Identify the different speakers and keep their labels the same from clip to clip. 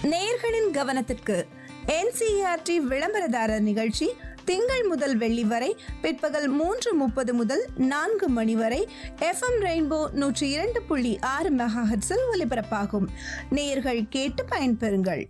Speaker 1: நேயர்களின் கவனத்திற்கு என்சிஆர்டி விளம்பரதாரர் நிகழ்ச்சி திங்கள் முதல் வெள்ளி வரை பிற்பகல் மூன்று முப்பது முதல் நான்கு மணி வரை எஃப்எம் ரெயின்போ நூற்றி இரண்டு புள்ளி ஆறு மெகாஹெட்ஸில் ஒலிபரப்பாகும் நேயர்கள் கேட்டு பயன்பெறுங்கள்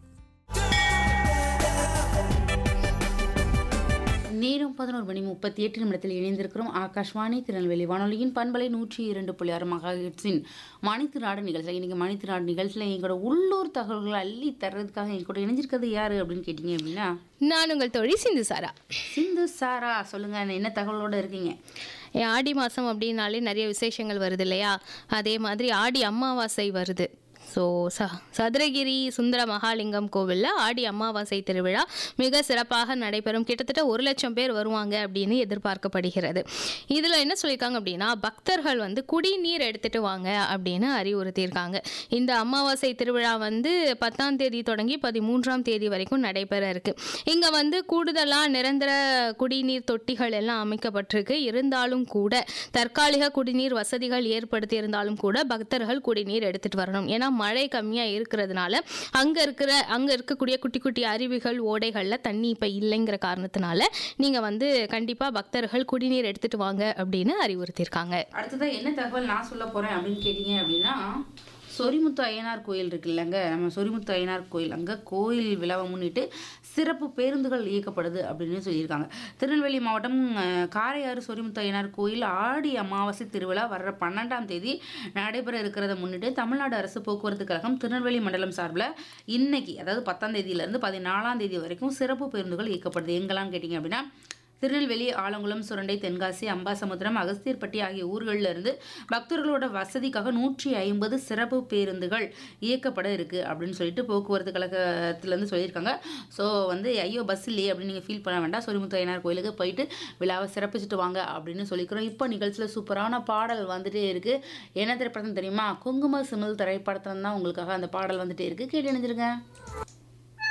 Speaker 2: நேரம் பதினோரு மணி முப்பத்தி எட்டு நிமிடத்தில் இணைந்திருக்கிறோம் ஆகாஷ்வாணி திருநெல்வேலி வானொலியின் பண்பலை நூற்றி இரண்டு புள்ளி ஆறு மகாஹெட்ஸின் மணித்திராடு நிகழ்ச்சியில் இன்னைக்கு மணித்திராடு நிகழ்ச்சியில் எங்களோட உள்ளூர் தகவல்களை அள்ளி தர்றதுக்காக எங்க கூட இணைஞ்சிருக்கிறது யாரு அப்படின்னு கேட்டிங்க அப்படின்னா
Speaker 3: நான் உங்கள் தோழி சிந்து சாரா
Speaker 2: சிந்து சாரா சொல்லுங்க என்ன தகவலோட இருக்கீங்க
Speaker 3: ஏன் ஆடி மாதம் அப்படின்னாலே நிறைய விசேஷங்கள் வருது இல்லையா அதே மாதிரி ஆடி அமாவாசை வருது ஸோ ச சதுரகிரி சுந்தர மகாலிங்கம் கோவிலில் ஆடி அமாவாசை திருவிழா மிக சிறப்பாக நடைபெறும் கிட்டத்தட்ட ஒரு லட்சம் பேர் வருவாங்க அப்படின்னு எதிர்பார்க்கப்படுகிறது இதில் என்ன சொல்லியிருக்காங்க அப்படின்னா பக்தர்கள் வந்து குடிநீர் எடுத்துட்டு வாங்க அப்படின்னு அறிவுறுத்தியிருக்காங்க இந்த அமாவாசை திருவிழா வந்து பத்தாம் தேதி தொடங்கி பதிமூன்றாம் தேதி வரைக்கும் நடைபெற இருக்கு இங்கே வந்து கூடுதலாக நிரந்தர குடிநீர் தொட்டிகள் எல்லாம் அமைக்கப்பட்டிருக்கு இருந்தாலும் கூட தற்காலிக குடிநீர் வசதிகள் ஏற்படுத்தி இருந்தாலும் கூட பக்தர்கள் குடிநீர் எடுத்துட்டு வரணும் ஏன்னா மழை கம்மியாக இருக்கிறதுனால அங்கே இருக்கிற அங்கே இருக்கக்கூடிய குட்டி குட்டி அருவிகள் ஓடைகளில் தண்ணி இப்போ இல்லைங்கிற காரணத்தினால நீங்கள் வந்து கண்டிப்பாக பக்தர்கள் குடிநீர் எடுத்துட்டு வாங்க அப்படின்னு அறிவுறுத்தியிருக்காங்க
Speaker 2: அடுத்ததான் என்ன தகவல் நான் சொல்ல போறேன் அப்படின்னு கேட்டிங்க அப்படின்னா சொரிமுத்து அய்யனார் கோயில் இருக்குல்லங்க நம்ம சொரிமுத்து அய்யனார் கோயில் அங்கே கோயில் விழாவை முன்னிட்டு சிறப்பு பேருந்துகள் இயக்கப்படுது அப்படின்னு சொல்லியிருக்காங்க திருநெல்வேலி மாவட்டம் அஹ், காரையாறு சொரிமுத்து அய்யனார் கோயில் ஆடி அமாவாசை திருவிழா வர்ற பன்னெண்டாம் தேதி நடைபெற இருக்கிறத முன்னிட்டு தமிழ்நாடு அரசு போக்குவரத்து கழகம் திருநெல்வேலி மண்டலம் சார்பில் இன்னைக்கு அதாவது பத்தாம் தேதியிலேருந்து பதினாலாம் தேதி வரைக்கும் சிறப்பு பேருந்துகள் இயக்கப்படுது எங்கெல்லாம் கேட்டிங்க அப்படின்னா திருநெல்வேலி ஆலங்குளம் சுரண்டை தென்காசி அம்பாசமுத்திரம் அகஸ்தியர்பட்டி ஆகிய ஊர்களில் இருந்து பக்தர்களோட வசதிக்காக நூற்றி ஐம்பது சிறப்பு பேருந்துகள் இயக்கப்பட இருக்கு அப்படின்னு சொல்லிட்டு போக்குவரத்து கழகத்திலேருந்து சொல்லியிருக்காங்க ஸோ வந்து ஐயோ பஸ் இல்லையே அப்படின்னு நீங்கள் ஃபீல் பண்ண வேண்டாம் சொரிமுத்து ஐயனார் கோயிலுக்கு போயிட்டு விழாவை சிறப்பிச்சுட்டு வாங்க அப்படின்னு சொல்லிக்கிறோம் இப்போ நிகழ்ச்சியில் சூப்பரான பாடல் வந்துட்டே இருக்கு என்ன திரைப்படம் தெரியுமா குங்கும சிமிழ் திரைப்படத்துல தான் உங்களுக்காக அந்த பாடல் வந்துட்டே இருக்கு கேட்டு இணைஞ்சிருங்க